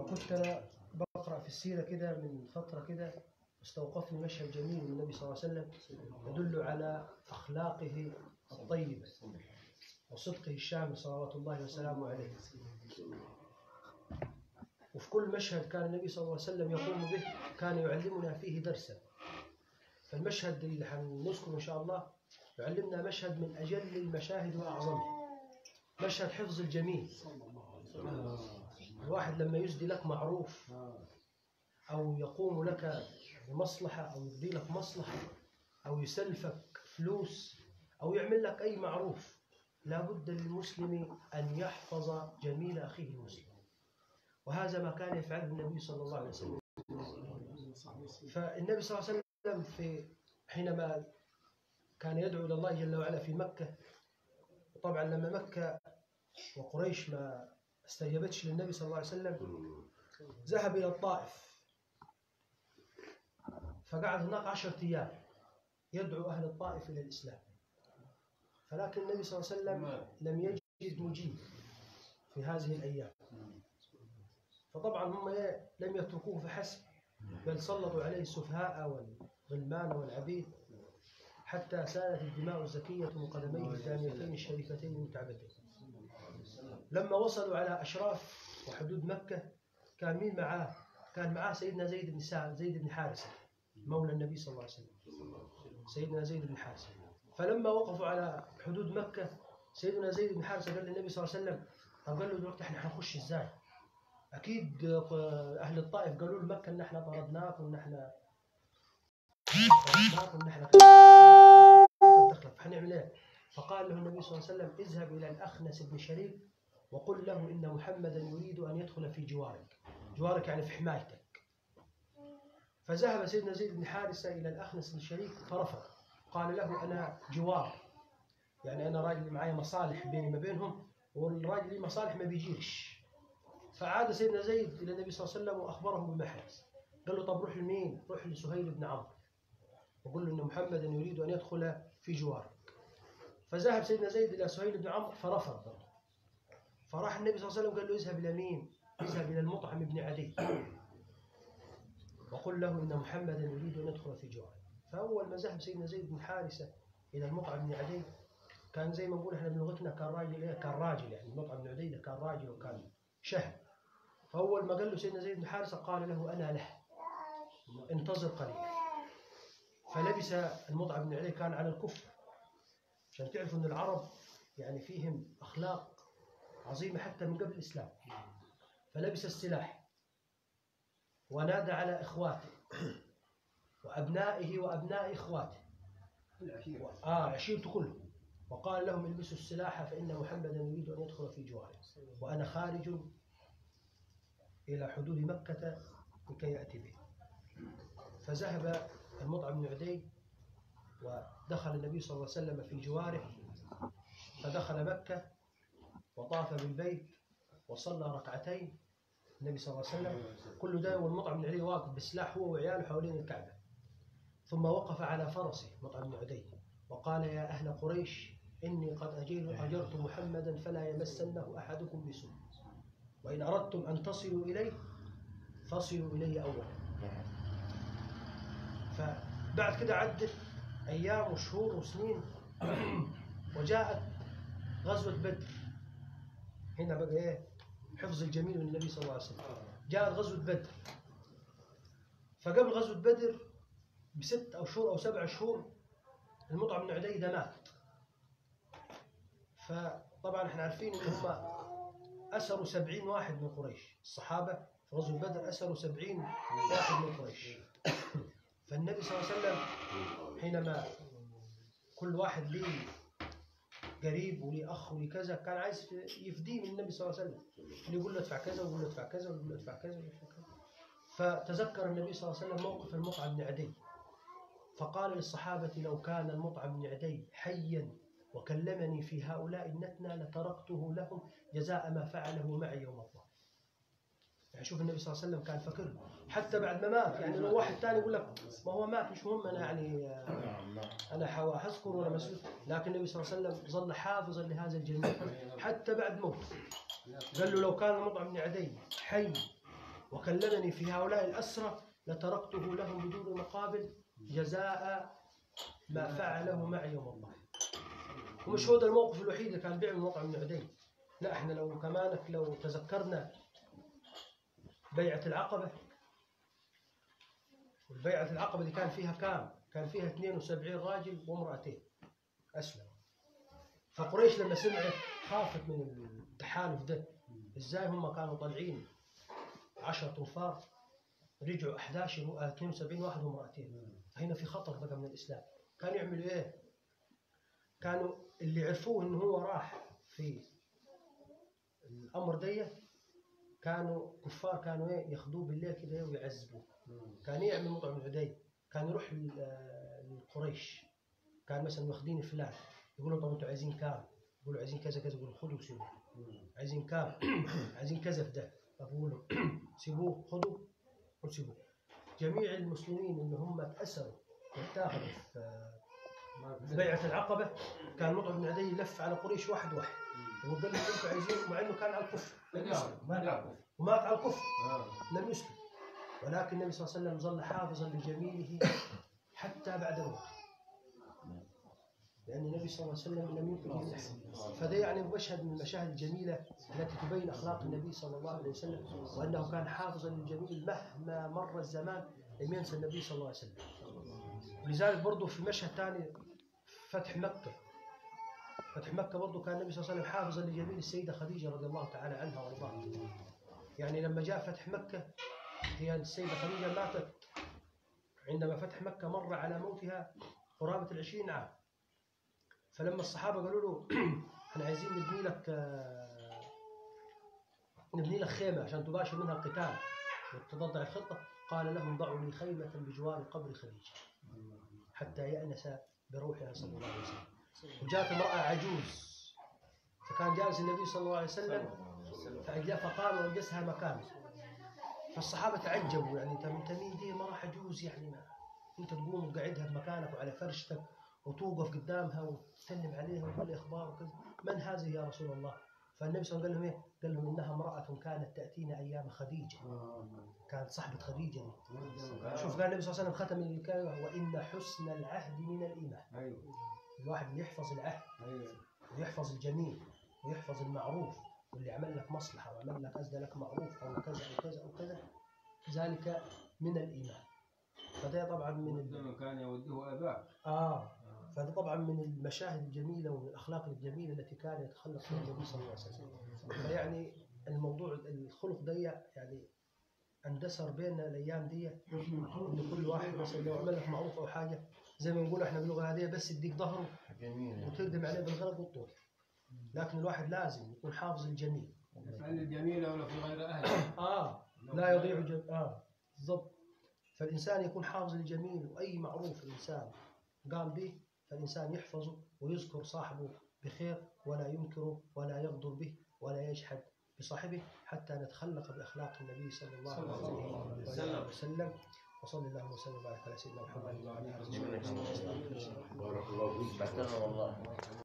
فكنت انا بقرا في السيره كده من فتره كده استوقفني مشهد جميل من النبي صلى الله عليه وسلم يدل على اخلاقه الطيبه وصدقه الشامل صلوات الله وسلامه عليه وفي كل مشهد كان النبي صلى الله عليه وسلم يقوم به كان يعلمنا فيه درسا فالمشهد اللي حنذكره ان شاء الله يعلمنا مشهد من اجل المشاهد واعظمها مشهد حفظ الجميل الواحد لما يسدي لك معروف أو يقوم لك بمصلحة أو يقضي لك مصلحة أو يسلفك فلوس أو يعمل لك أي معروف لابد للمسلم أن يحفظ جميل أخيه المسلم وهذا ما كان يفعله النبي صلى الله عليه وسلم فالنبي صلى الله عليه وسلم في حينما كان يدعو إلى الله جل وعلا في مكة طبعا لما مكة وقريش ما استجابتش للنبي صلى الله عليه وسلم ذهب إلى الطائف فقعد هناك عشرة أيام يدعو أهل الطائف إلى الإسلام فلكن النبي صلى الله عليه وسلم لم يجد مجيب في هذه الأيام فطبعا هم إيه؟ لم يتركوه فحسب بل سلطوا عليه السفهاء والغلمان والعبيد حتى سالت الدماء الزكية من قدميه الثانيتين الشريفتين المتعبتين لما وصلوا على أشراف وحدود مكة كان مين معاه؟ كان معاه سيدنا زيد بن سعد زيد بن حارثة مولى النبي صلى الله عليه وسلم سيدنا زيد بن حارثة فلما وقفوا على حدود مكة سيدنا زيد بن حارثة قال للنبي صلى الله عليه وسلم طب قال له دلوقتي احنا هنخش ازاي؟ اكيد اهل الطائف قالوا لمكة ان احنا طردناك وان احنا طردناك وان احنا دخلك فهنعمل ايه؟ فقال له النبي صلى الله عليه وسلم اذهب الى الاخنس بن شريك وقل له ان محمدا يريد ان يدخل في جوارك جوارك يعني في حمايتك فذهب سيدنا زيد بن حارثة إلى الأخنس بن شريك فرفض قال له أنا جوار يعني أنا راجل معايا مصالح بيني ما بينهم والراجل لي مصالح ما بيجيش فعاد سيدنا زيد إلى النبي صلى الله عليه وسلم وأخبره بما حدث قال له طب روح لمين؟ روح لسهيل بن عمرو وقل له أن محمدا يريد أن يدخل في جوارك فذهب سيدنا زيد إلى سهيل بن عمرو فرفض برضه فراح النبي صلى الله عليه وسلم قال له اذهب إلى مين؟ اذهب إلى المطعم بن عدي وقل له إن محمدا يريد أن يدخل في جواره فأول ما ذهب سيدنا زيد بن حارثة إلى المطعم بن عدي كان زي ما نقول احنا بلغتنا كان راجل إيه كان راجل يعني المطعم بن عدي ده كان راجل وكان شهم فأول ما قال له سيدنا زيد بن حارثة قال له أنا له انتظر قليلا فلبس المطعم بن عدي كان على الكفر عشان تعرفوا أن العرب يعني فيهم أخلاق عظيمة حتى من قبل الإسلام فلبس السلاح ونادى على إخواته وأبنائه وأبناء إخواته آه عشيرته كلهم وقال لهم البسوا السلاح فإن محمدا يريد أن يدخل في جواره وأنا خارج إلى حدود مكة لكي يأتي به فذهب المطعم بن عدي ودخل النبي صلى الله عليه وسلم في جواره فدخل مكة وطاف بالبيت وصلى ركعتين النبي صلى الله عليه وسلم كل ده والمطعم بن عدي واقف بسلاح هو وعياله حوالين الكعبة ثم وقف على فرسه مطعم بن عدي وقال يا أهل قريش إني قد أجير أجرت محمدا فلا يمسنه أحدكم بسوء وإن أردتم أن تصلوا إليه فصلوا إليه أولا فبعد كده عدت أيام وشهور وسنين وجاءت غزوة بدر هنا بقى إيه حفظ الجميل من النبي صلى الله عليه وسلم جاءت غزوة بدر فقبل غزوة بدر بست أو شهور أو سبع شهور المطعم بن عدي ده مات فطبعا احنا عارفين ان هم أسروا سبعين واحد من قريش الصحابة في غزوة بدر أسروا سبعين واحد من قريش فالنبي صلى الله عليه وسلم حينما كل واحد ليه قريب ولي اخ ولي كذا كان عايز يفديه من النبي صلى الله عليه وسلم اللي يقول له ادفع كذا ويقول له ادفع كذا ويقول له ادفع كذا ويدفع كذا فتذكر النبي صلى الله عليه وسلم موقف المطعم بن عدي فقال للصحابة لو كان المطعم بن عدي حيا وكلمني في هؤلاء النتنى لتركته لهم جزاء ما فعله معي يوم الظهر يعني شوف النبي صلى الله عليه وسلم كان فكر حتى بعد ما مات يعني لو واحد ثاني يقول لك ما هو مات مش مهم انا يعني انا حذكر ولا مسؤول لكن النبي صلى الله عليه وسلم ظل حافظا لهذا الجميع حتى بعد موته قال له لو كان المطعم بن عدي حي وكلمني في هؤلاء الأسرى لتركته لهم بدون مقابل جزاء ما فعله معي يوم الله ومش هو ده الموقف الوحيد اللي كان بيعمل موقع من عدي لا احنا لو كمانك لو تذكرنا بيعة العقبة والبيعة العقبة دي كان فيها كام؟ كان فيها 72 راجل وامرأتين أسلم فقريش لما سمعت خافت من التحالف ده ازاي هم كانوا طالعين 10 تنفار رجعوا 11 و- آه، 72 واحد وامرأتين فهنا في خطر بقى من الإسلام كانوا يعملوا إيه؟ كانوا اللي عرفوه إنه هو راح في الأمر ده كانوا كفار كانوا إيه ياخذوه بالليل كده ويعذبوه كان يعمل مطعم العدي كان يروح لل- آه، للقريش كان مثلا واخدين فلان يقولوا طب انتوا عايزين كام؟ يقولوا عايزين كذا كذا يقولوا خذوا وسيبوه عايزين كام؟ عايزين كذا في ده فبقولوا سيبوه خذوا وسيبوه جميع المسلمين اللي هم اتأسروا واتاخذوا في في بيعة العقبة كان مطعم بن عدي يلف على قريش واحد واحد وقال لهم انتوا عايزين مع انه كان على الكفر لم يسلم ما نعرف ومات على الكفر آه. لم يسلم ولكن النبي صلى الله عليه وسلم ظل حافظا لجميله حتى بعد موته لأن النبي صلى الله عليه وسلم لم يمكن أن يحسن فده يعني مشهد من المشاهد الجميلة التي تبين أخلاق النبي صلى الله عليه وسلم وأنه كان حافظا للجميل مهما مر الزمان لم ينسى النبي صلى الله عليه وسلم ولذلك برضه في مشهد ثاني فتح مكة فتح مكة برضه كان النبي صلى الله عليه وسلم حافظا لجميل السيدة خديجة رضي الله تعالى عنها وارضاها يعني لما جاء فتح مكة هي السيدة خديجة ماتت عندما فتح مكة مر على موتها قرابة العشرين عام فلما الصحابة قالوا له احنا عايزين نبني لك آه، نبني لك خيمة عشان تباشر منها القتال وتضع الخطة قال لهم ضعوا لي خيمة بجوار قبر خديجة حتى يأنس بروحها صلى الله عليه وسلم وجاءت امرأة عجوز فكان جالس النبي صلى الله عليه وسلم فأجا فقام وجلسها مكانه فالصحابة تعجبوا يعني انت انت مين دي مرة عجوز يعني ما انت تقوم وتقعدها بمكانك وعلى فرشتك وتوقف قدامها وتسلم عليها وتقول لي اخبار وكذا من هذه يا رسول الله؟ فالنبي صلى الله عليه وسلم قال لهم ايه؟ قال لهم انها امرأة كانت تأتينا ايام خديجة كانت صاحبة خديجة دي. شوف قال النبي صلى الله عليه وسلم ختم الكلمة وإن حسن العهد من الإيمان ايوه الواحد اللي يحفظ العهد ايوه ويحفظ الجميل ويحفظ المعروف واللي عمل لك مصلحة وعمل لك أسدى لك معروف أو كذا أو كذا أو كذا ذلك من الإيمان فده طبعا من ال... لما كان يوده اباه آه فهذا طبعا من المشاهد الجميلة ومن الأخلاق الجميلة التي كان يتخلق فيها النبي صلى الله عليه وسلم فيعني الموضوع الخلق ده يعني اندثر بيننا الأيام دي إن كل واحد مثلا لو عمل لك معروف أو حاجة زي ما نقول احنا باللغة هذه بس يديك ظهره جميل وتقدم عليه بالغلط والطول لكن الواحد لازم يكون حافظ الجميل يفعل الجميل ولا في غير اهله اه لا يضيع جم... اه بالضبط فالانسان يكون حافظ للجميل واي معروف الانسان قام به فالانسان يحفظه ويذكر صاحبه بخير ولا ينكره ولا يغدر به ولا يجحد بصاحبه حتى نتخلق باخلاق النبي صلى الله عليه وسلم وسلم وصلى الله وسلم وبارك على سيدنا محمد وعلى اله وصحبه وسلم بارك الله فيك بعتنا والله